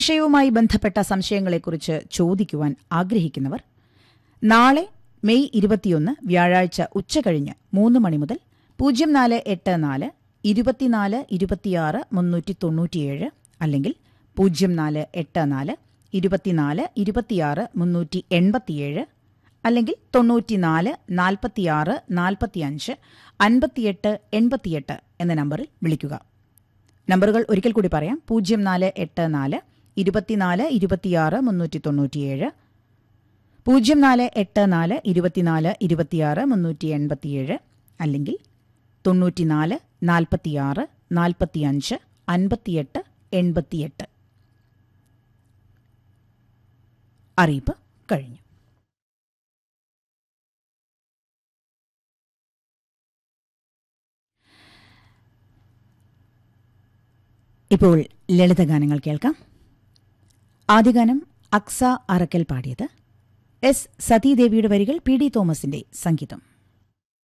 വിഷയവുമായി ബന്ധപ്പെട്ട സംശയങ്ങളെക്കുറിച്ച് ചോദിക്കുവാൻ ആഗ്രഹിക്കുന്നവർ നാളെ മെയ് ഇരുപത്തിയൊന്ന് വ്യാഴാഴ്ച ഉച്ചകഴിഞ്ഞ് മൂന്ന് മണി മുതൽ പൂജ്യം നാല് എട്ട് നാല് ഇരുപത്തിനാല് ഇരുപത്തിയാറ് മുന്നൂറ്റി തൊണ്ണൂറ്റിയേഴ് അല്ലെങ്കിൽ പൂജ്യം നാല് എട്ട് നാല് ഇരുപത്തിനാല് ഇരുപത്തിയാറ് മുന്നൂറ്റി എൺപത്തിയേഴ് അല്ലെങ്കിൽ തൊണ്ണൂറ്റിനാല് നാൽപ്പത്തിയാറ് നാൽപ്പത്തിയഞ്ച് അൻപത്തിയെട്ട് എൺപത്തിയെട്ട് എന്ന നമ്പറിൽ വിളിക്കുക നമ്പറുകൾ ഒരിക്കൽ കൂടി പറയാം പൂജ്യം നാല് എട്ട് നാല് ഇരുപത്തിനാല് ഇരുപത്തിയാറ് മുന്നൂറ്റി തൊണ്ണൂറ്റിയേഴ് പൂജ്യം നാല് എട്ട് നാല് ഇരുപത്തിനാല് ഇരുപത്തിയാറ് മുന്നൂറ്റി എൺപത്തിയേഴ് അല്ലെങ്കിൽ തൊണ്ണൂറ്റിനാല് നാൽപ്പത്തിയാറ് നാൽപ്പത്തിയഞ്ച് അൻപത്തിയെട്ട് എൺപത്തിയെട്ട് അറിയിപ്പ് കഴിഞ്ഞു ഇപ്പോൾ ലളിതഗാനങ്ങൾ കേൾക്കാം ആദ്യഗാനം അക്സ അറക്കൽ പാടിയത് എസ് സതീദേവിയുടെ വരികൾ പി ഡി തോമസിന്റെ സംഗീതം